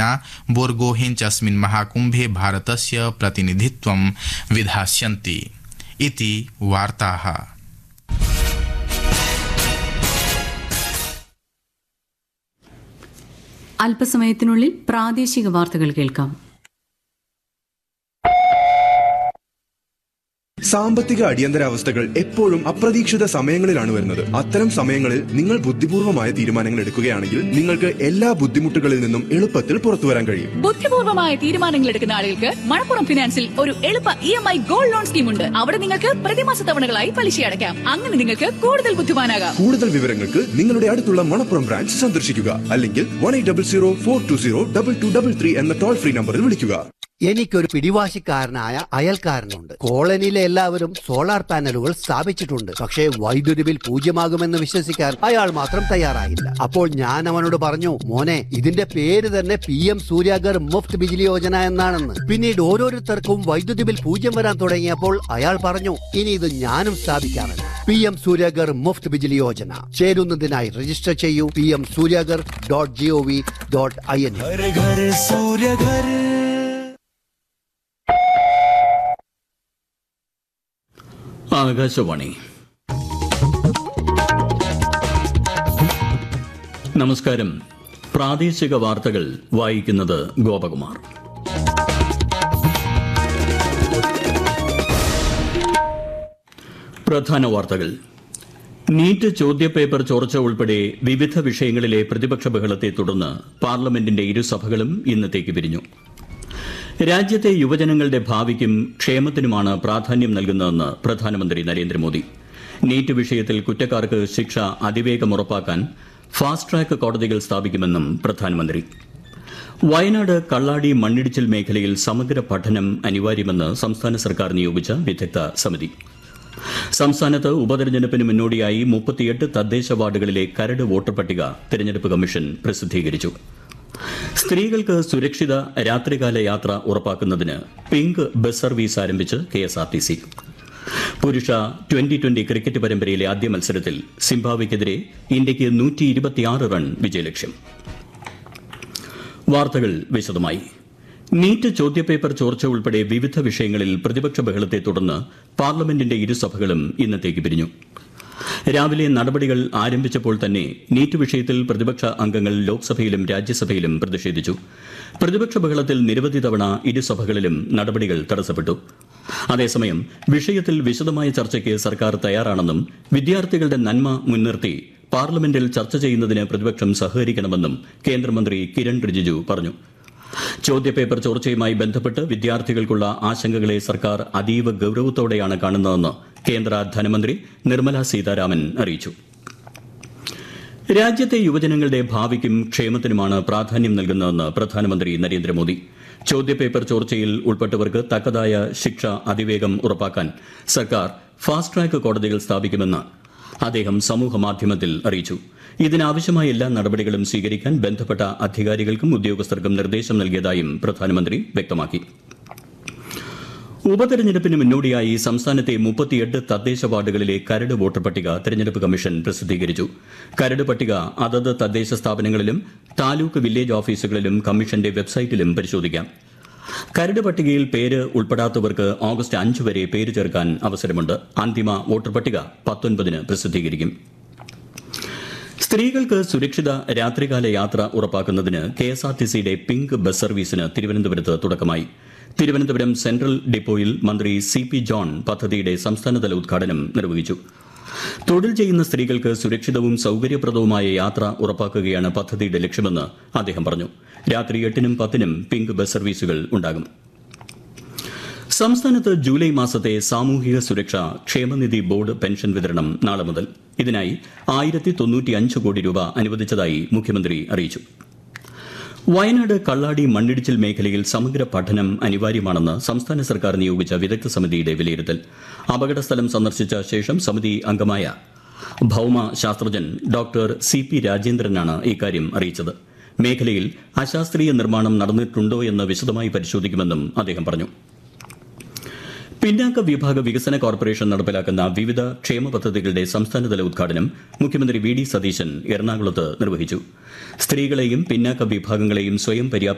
सेना बोर्गोहेन च अस्मिन् महाकुम्भे भारतस्य प्रतिनिधित्वं विधास्यन्ति इति वार्ताः അല്പസമയത്തിനുള്ളിൽ പ്രാദേശിക വാർത്തകൾ കേൾക്കാം സാമ്പത്തിക അടിയന്തരാവസ്ഥകൾ എപ്പോഴും അപ്രതീക്ഷിത സമയങ്ങളിലാണ് വരുന്നത് അത്തരം സമയങ്ങളിൽ നിങ്ങൾ ബുദ്ധിപൂർവമായ തീരുമാനങ്ങൾ എടുക്കുകയാണെങ്കിൽ നിങ്ങൾക്ക് എല്ലാ ബുദ്ധിമുട്ടുകളിൽ നിന്നും എളുപ്പത്തിൽ പുറത്തു വരാൻ കഴിയും ബുദ്ധിപൂർവമായ തീരുമാനങ്ങൾ എടുക്കുന്ന ആളുകൾക്ക് മണപ്പുറം ഫിനാൻസിൽ ഒരു എളുപ്പ E M I gold loan scheme ഉണ്ട് അവിടെ നിങ്ങൾക്ക് പ്രതിമാസ തവണകളായി പലിശ അടയ്ക്കാം അങ്ങനെ നിങ്ങൾക്ക് കൂടുതൽ ബുദ്ധിമാനാകാം കൂടുതൽ വിവരങ്ങൾക്ക് നിങ്ങളുടെ അടുത്തുള്ള മണപ്പുറം ബ്രാഞ്ച് സന്ദർശിക്കുക അല്ലെങ്കിൽ one eight double zero four two zero double two double three എന്ന ടോൾ ഫ്രീ നമ്പറിൽ വിളിക്കുക എനിക്കൊരു പിടിവാശിക്കാരനായ അയൽക്കാരനുണ്ട് കോളനിയിലെ എല്ലാവരും സോളാർ പാനലുകൾ സ്ഥാപിച്ചിട്ടുണ്ട് പക്ഷേ വൈദ്യുതി ബിൽ പൂജ്യമാകുമെന്ന് വിശ്വസിക്കാൻ അയാൾ മാത്രം തയ്യാറായില്ല അപ്പോൾ ഞാൻ അവനോട് പറഞ്ഞു മോനെ ഇതിന്റെ പേര് തന്നെ പി എം സൂര്യാഗർ മുഫ്ത് ബിജിലി യോജന എന്നാണെന്ന് പിന്നീട് ഓരോരുത്തർക്കും വൈദ്യുതി ബിൽ പൂജ്യം വരാൻ തുടങ്ങിയപ്പോൾ അയാൾ പറഞ്ഞു ഇനി ഇത് ഞാനും സ്ഥാപിക്കാമെന്ന് പി എം സൂര്യാഗർ മുഫ്ത് ബിജിലി യോജന ചേരുന്നതിനായി രജിസ്റ്റർ ചെയ്യൂ P M Suryaghar dot G O V dot I N Akashvani നമസ്കാരം പ്രാദേശിക വാർത്തകൾ വായിക്കുന്നത് ഗോപകുമാർ പ്രധാന വാർത്തകൾ നീറ്റ് ചോദ്യപേപ്പർ ചോർച്ച ഉൾപ്പെടെ വിവിധ വിഷയങ്ങളിലെ പ്രതിപക്ഷ ബഹളത്തെ തുടർന്ന് പാർലമെന്റിന്റെ ഇരുസഭകളും ഇന്നത്തേക്ക് പിരിഞ്ഞു രാജ്യത്തെ യുവജനങ്ങളുടെ ഭാവിക്കും ക്ഷേമത്തിനുമാണ് പ്രാധാന്യം നൽകുന്നതെന്ന് പ്രധാനമന്ത്രി നരേന്ദ്രമോദി നീറ്റ് വിഷയത്തിൽ കുറ്റക്കാർക്ക് ശിക്ഷ അതിവേഗം ഉറപ്പാക്കാൻ ഫാസ്റ്റ് ട്രാക്ക് കോടതികൾ സ്ഥാപിക്കുമെന്നും പ്രധാനമന്ത്രി വയനാട് കള്ളാടി മണ്ണിടിച്ചിൽ മേഖലയിൽ സമഗ്ര പഠനം അനിവാര്യമെന്ന് സംസ്ഥാന സർക്കാർ നിയോഗിച്ച വിദഗ്ധ സമിതി സംസ്ഥാനത്ത് ഉപതെരഞ്ഞെടുപ്പിന് മുന്നോടിയായി മുപ്പത്തിയെട്ട് തദ്ദേശ വാർഡുകളിലെ കരട് വോട്ടർ പട്ടിക തെരഞ്ഞെടുപ്പ് കമ്മീഷൻ പ്രസിദ്ധീകരിച്ചു സ്ത്രീകൾക്ക് സുരക്ഷിത രാത്രികാല യാത്ര ഉറപ്പാക്കുന്നതിന് പിങ്ക് ബസ് സർവീസ് ആരംഭിച്ച് K S R T C പുരുഷ ട്വന്റി ട്വന്റി ക്രിക്കറ്റ് പരമ്പരയിലെ ആദ്യ മത്സരത്തിൽ സിംബാബ്വെക്കെതിരെ ഇന്ത്യയ്ക്ക് നൂറ്റി ഇരുപത്തിയാറ് റൺ വിജയലക്ഷ്യം വാർത്തകൾ വിശദമായി നീറ്റ് ചോദ്യപേപ്പർ ചോർച്ച ഉൾപ്പെടെ വിവിധ വിഷയങ്ങളിൽ പ്രതിപക്ഷ ബഹളത്തെ തുടർന്ന് പാർലമെന്റിന്റെ ഇരുസഭകളും ഇന്നത്തേക്ക് പിരിഞ്ഞു രാവിലെ നടപടികൾ ആരംഭിച്ചപ്പോൾ തന്നെ നീറ്റ് വിഷയത്തിൽ പ്രതിപക്ഷ അംഗങ്ങൾ ലോക്സഭയിലും രാജ്യസഭയിലും പ്രതിഷേധിച്ചു പ്രതിപക്ഷ ബഹളത്തിൽ നിരവധി തവണ ഇരുസഭകളിലും നടപടികൾ തടസ്സപ്പെട്ടു അതേസമയം വിഷയത്തിൽ വിശദമായ ചർച്ചയ്ക്ക് സർക്കാർ തയ്യാറാണെന്നും വിദ്യാർത്ഥികളുടെ നന്മ മുൻനിർത്തി പാർലമെന്റിൽ ചർച്ച ചെയ്യുന്നതിന് പ്രതിപക്ഷം സഹകരിക്കണമെന്നും കേന്ദ്രമന്ത്രി കിരൺ റിജിജു പറഞ്ഞു ചോദ്യപേപ്പർ ചോർച്ചയുമായി ബന്ധപ്പെട്ട് വിദ്യാർത്ഥികൾക്കുള്ള ആശങ്കകളെ സർക്കാർ അതീവ ഗൌരവത്തോടെയാണ് കാണുന്നതെന്ന് കേന്ദ്ര ധനമന്ത്രി നിർമ്മല സീതാരാമൻ അറിയിച്ചു രാജ്യത്തെ യുവജനങ്ങളുടെ ഭാവിക്കും ക്ഷേമത്തിനുമാണ് പ്രാധാന്യം നൽകുന്നതെന്ന് പ്രധാനമന്ത്രി നരേന്ദ്രമോദി ചോദ്യപേപ്പർ ചോർച്ചയിൽ ഉൾപ്പെട്ടവർക്ക് തക്കതായ ശിക്ഷ അതിവേഗം ഉറപ്പാക്കാൻ സർക്കാർ ഫാസ്റ്റ് ട്രാക്ക് കോടതികൾ സ്ഥാപിക്കുമെന്ന് അദ്ദേഹം സമൂഹമാധ്യമത്തിൽ അറിയിച്ചു ഇതിനാവശ്യമായ എല്ലാ നടപടികളും സ്വീകരിക്കാൻ ബന്ധപ്പെട്ട അധികാരികൾക്കും ഉദ്യോഗസ്ഥർക്കും നിർദ്ദേശം നൽകിയതായും പ്രധാനമന്ത്രി വ്യക്തമാക്കി ഉപതെരഞ്ഞെടുപ്പിന് മുന്നോടിയായി സംസ്ഥാനത്തെ മുപ്പത്തിയെട്ട് തദ്ദേശ വാർഡുകളിലെ കരട് വോട്ടർ പട്ടിക തെരഞ്ഞെടുപ്പ് കമ്മീഷൻ പ്രസിദ്ധീകരിച്ചു കരട് പട്ടിക അതത് തദ്ദേശ സ്ഥാപനങ്ങളിലും താലൂക്ക് വില്ലേജ് ഓഫീസുകളിലും കമ്മീഷന്റെ വെബ്സൈറ്റിലും പരിശോധിക്കാം കരട് പട്ടികയിൽ പേര് ഉൾപ്പെടാത്തവർക്ക് ഓഗസ്റ്റ് അഞ്ച് വരെ പേര് ചേർക്കാൻ അവസരമുണ്ട് അന്തിമ വോട്ടർ പട്ടിക പത്തൊൻപതിന് പ്രസിദ്ധീകരിക്കും സ്ത്രീകൾക്ക് സുരക്ഷിത രാത്രികാല യാത്ര ഉറപ്പാക്കുന്നതിന് കെ എസ് ആർ ടി സിയുടെ പിങ്ക് ബസ് സർവീസിന് തിരുവനന്തപുരത്ത് തുടക്കമായി തിരുവനന്തപുരം സെൻട്രൽ ഡിപ്പോയിൽ മന്ത്രി സി പി ജോൺ പദ്ധതിയുടെ സംസ്ഥാനതല ഉദ്ഘാടനം നിർവഹിച്ചു തൊഴിൽ ചെയ്യുന്ന സ്ത്രീകൾക്ക് സുരക്ഷിതവും സൌകര്യപ്രദവുമായ യാത്ര ഉറപ്പാക്കുകയാണ് പദ്ധതിയുടെ ലക്ഷ്യമെന്ന് അദ്ദേഹം പറഞ്ഞു രാത്രി എട്ടിനും പത്തിനും പിങ്ക് ബസ് സർവീസുകൾ ഉണ്ടാകും സംസ്ഥാനത്ത് ജൂലൈ മാസത്തെ സാമൂഹിക സുരക്ഷ ക്ഷേമനിധി ബോർഡ് പെൻഷൻ വിതരണം നാളെ മുതൽ ഇതിനായി ആയിരത്തി തൊണ്ണൂറ്റിയഞ്ച് കോടി രൂപ അനുവദിച്ചതായി മുഖ്യമന്ത്രി അറിയിച്ചു വയനാട് കള്ളാടി മണ്ണിടിച്ചിൽ മേഖലയിൽ സമഗ്ര പഠനം അനിവാര്യമാണെന്ന് സംസ്ഥാന സർക്കാർ നിയോഗിച്ച വിദഗ്ധ സമിതിയുടെ വിലയിരുത്തൽ അപകടസ്ഥലം സന്ദർശിച്ച ശേഷം സമിതി അംഗമായ ഭൌമ ശാസ്ത്രജ്ഞൻ ഡോക്ടർ സി പി രാജേന്ദ്രനാണ് ഇക്കാര്യം അറിയിച്ചത് മേഖലയിൽ അശാസ്ത്രീയ നിർമ്മാണം നടന്നിട്ടുണ്ടോ എന്ന് വിശദമായി പരിശോധിക്കുമെന്നും അദ്ദേഹം പറഞ്ഞു പിന്നാക്ക വിഭാഗ വികസന കോർപ്പറേഷൻ നടപ്പിലാക്കുന്ന വിവിധ ക്ഷേമ പദ്ധതികളുടെ സംസ്ഥാനതല ഉദ്ഘാടനം മുഖ്യമന്ത്രി വി ഡി സതീശൻ എറണാകുളത്ത് നിർവഹിച്ചു സ്ത്രീകളെയും പിന്നാക്ക വിഭാഗങ്ങളെയും സ്വയം പര്യാപ്ത